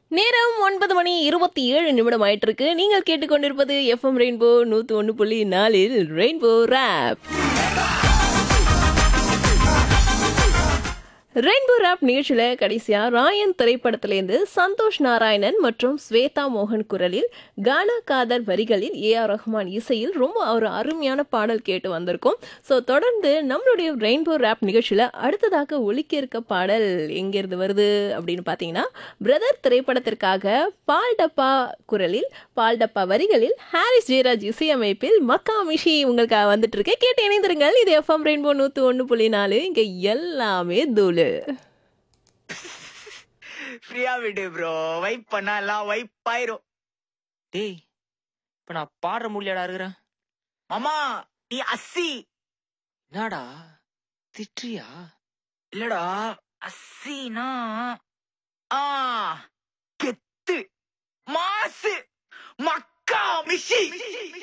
நேரம் ஒன்பது மணி இருபத்தி ஏழு நிமிடம் ஆயிட்டு இருக்கு நீங்கள் கேட்டுக்கொண்டிருப்பது எஃப்எம் ரெயின்போ நூத்தி ஒன்று புள்ளி நாலில் ரெயின்போ ரேப் ரெயின்போ ரேப் நிகழ்ச்சியில கடைசியா ராயன் திரைப்படத்திலேருந்து சந்தோஷ் நாராயணன் மற்றும் ஸ்வேதா மோகன் குரலில் கானா காதர் வரிகளில் ஏ ஆர் ரஹ்மான் இசையில் ரொம்ப ஒரு அருமையான பாடல் கேட்டு வந்திருக்கோம் ஸோ தொடர்ந்து நம்மளுடைய ரெயின்போ ரேப் நிகழ்ச்சியில அடுத்ததாக ஒலிக்க இருக்க பாடல் எங்கிருந்து வருது அப்படின்னு பார்த்தீங்கன்னா பிரதர் திரைப்படத்திற்காக பால் டப்பா குரலில் பால் டப்பா வரிகளில் ஹாரிஸ் ஜெயராஜ் இசையமைப்பில் மக்கா மிஷி உங்களுக்காக வந்துட்டு இருக்கு கேட்டு இணைந்திருங்கள் இது எஃப்எம் ரெயின்போ நூற்று ஒன்று புள்ளி நாலு இங்கே எல்லாமே தூளு ஃப்ரீயா விடு ப்ரோ வைப் பண்ணா எல்லாம் வைப் ஆயிரும் டேய் இப்ப நான் பாடுற முடியலடா இருக்கிறேன் மாமா நீ அஸ்ஸி என்னடா திட்டுறியா இல்லடா அஸ்ஸினா ஆ கெத்து மாசு மக்கா மிஷி